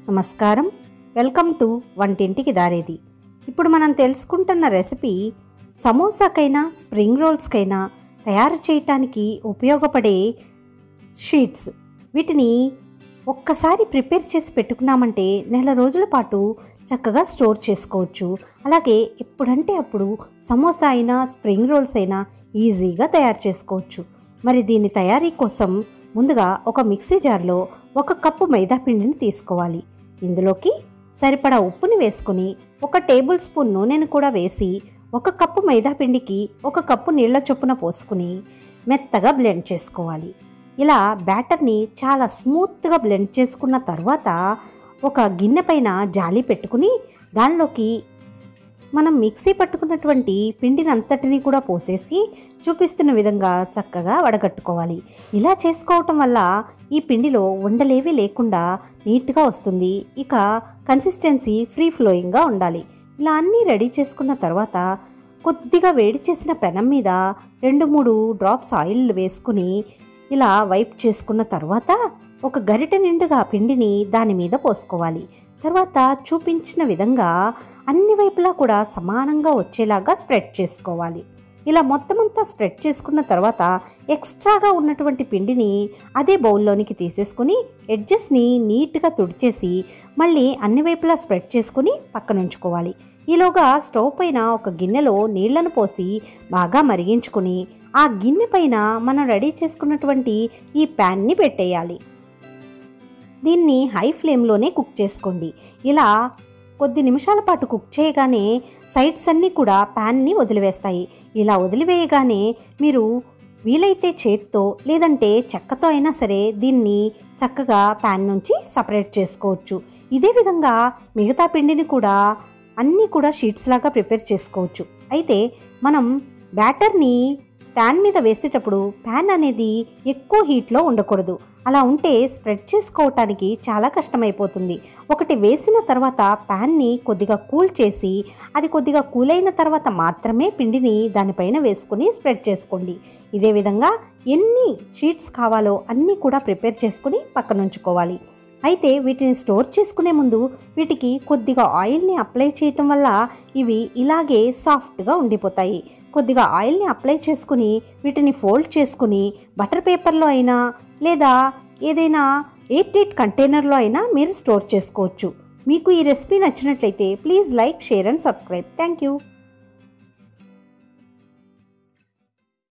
నమస్కారం welcome to వంటింటికి దారేది ఇప్పుడు మనం తెలుసుకుంటున్న రెసిపీ సమోసాకైనా స్ప్రింగ్ రోల్స్కైనా తయారు చేయటానికి ఉపయోగపడే షీట్స్ వీటిని ఒక్కసారి ప్రిపేర్ చేసి పెట్టుకున్నామంటే నెల రోజుల పాటు చక్కగా స్టోర్ చేసుకోవచ్చు అలాగే ఎప్పుడంటే అప్పుడు సమోసా అయినా స్ప్రింగ్ రోల్స్ అయినా ఈజీగా తయారు చేసుకోవచ్చు మరి దీని తయారీ కోసం ముందుగా ఒక మిక్సీ జార్లో ఒక కప్పు మైదా పిండిని తీసుకోవాలి ఇందులోకి సరిపడా ఉప్పుని వేసుకుని ఒక టేబుల్ స్పూన్ నూనెను కూడా వేసి ఒక కప్పు మైదా పిండికి ఒక కప్పు నీళ్ల చొప్పున పోసుకుని మెత్తగా బ్లెండ్ చేసుకోవాలి ఇలా బ్యాటర్ని చాలా స్మూత్గా బ్లెండ్ చేసుకున్న తర్వాత ఒక గిన్నె పైన జాలి పెట్టుకుని దానిలోకి మనం మిక్సీ పట్టుకున్నటువంటి పిండిని అంతటిని కూడా పోసేసి చూపిస్తున్న విధంగా చక్కగా వడగట్టుకోవాలి ఇలా చేసుకోవటం వల్ల ఈ పిండిలో ఉండలేవి లేకుండా నీట్గా వస్తుంది ఇక కన్సిస్టెన్సీ ఫ్రీ ఫ్లోయింగ్గా ఉండాలి ఇలా అన్నీ రెడీ చేసుకున్న తర్వాత కొద్దిగా వేడి చేసిన పెనం మీద రెండు మూడు డ్రాప్స్ ఆయిల్ వేసుకుని ఇలా వైప్ చేసుకున్న తర్వాత ఒక గరిటె నిండుగా పిండిని దాని మీద పోసుకోవాలి తర్వాత చూపించిన విధంగా అన్ని వైపులా కూడా సమానంగా వచ్చేలాగా స్ప్రెడ్ చేసుకోవాలి ఇలా మొత్తం అంతా స్ప్రెడ్ చేసుకున్న తర్వాత ఎక్స్ట్రాగా ఉన్నటువంటి పిండిని అదే బౌల్లోనికి తీసేసుకుని ఎడ్జెస్ని నీట్గా తుడిచేసి మళ్ళీ అన్ని వైపులా స్ప్రెడ్ చేసుకుని పక్కన ఉంచుకోవాలి ఈలోగా స్టవ్ పైన ఒక గిన్నెలో నీళ్లను పోసి బాగా మరిగించుకుని ఆ గిన్నె పైన మనం రెడీ చేసుకున్నటువంటి ఈ ప్యాన్ని పెట్టేయాలి దీన్ని హై ఫ్లేమ్లోనే కుక్ చేసుకోండి ఇలా కొద్ది నిమిషాల పాటు కుక్ చేయగానే సైడ్స్ అన్నీ కూడా ప్యాన్ని వదిలివేస్తాయి ఇలా వదిలివేయగానే మీరు వీలైతే చేత్తో లేదంటే చెక్కతో అయినా సరే దీన్ని చక్కగా ప్యాన్ నుంచి సపరేట్ చేసుకోవచ్చు ఇదే విధంగా మిగతా పిండిని కూడా అన్నీ కూడా షీట్స్ లాగా ప్రిపేర్ చేసుకోవచ్చు అయితే మనం బ్యాటర్ని ప్యాన్ మీద వేసేటప్పుడు ప్యాన్ అనేది ఎక్కువ హీట్లో ఉండకూడదు అలా ఉంటే స్ప్రెడ్ చేసుకోవటానికి చాలా కష్టమైపోతుంది ఒకటి వేసిన తర్వాత ప్యాన్ని కొద్దిగా కూల్ చేసి అది కొద్దిగా కూల్ అయిన తర్వాత మాత్రమే పిండిని దానిపైన వేసుకుని స్ప్రెడ్ చేసుకోండి ఇదే విధంగా ఎన్ని షీట్స్ కావాలో అన్నీ కూడా ప్రిపేర్ చేసుకుని పక్కన ఉంచుకోవాలి అయితే వీటిని స్టోర్ చేసుకునే ముందు వీటికి కొద్దిగా ఆయిల్ని అప్లై చేయటం వల్ల ఇవి ఇలాగే సాఫ్ట్గా ఉండిపోతాయి కొద్దిగా ఆయిల్ని అప్లై చేసుకుని వీటిని ఫోల్డ్ చేసుకుని బటర్ పేపర్లో అయినా లేదా ఏదైనా ఎయిట్ ఎయిట్ కంటైనర్లో అయినా మీరు స్టోర్ చేసుకోవచ్చు మీకు ఈ రెసిపీ నచ్చినట్లయితే please like share and subscribe thank you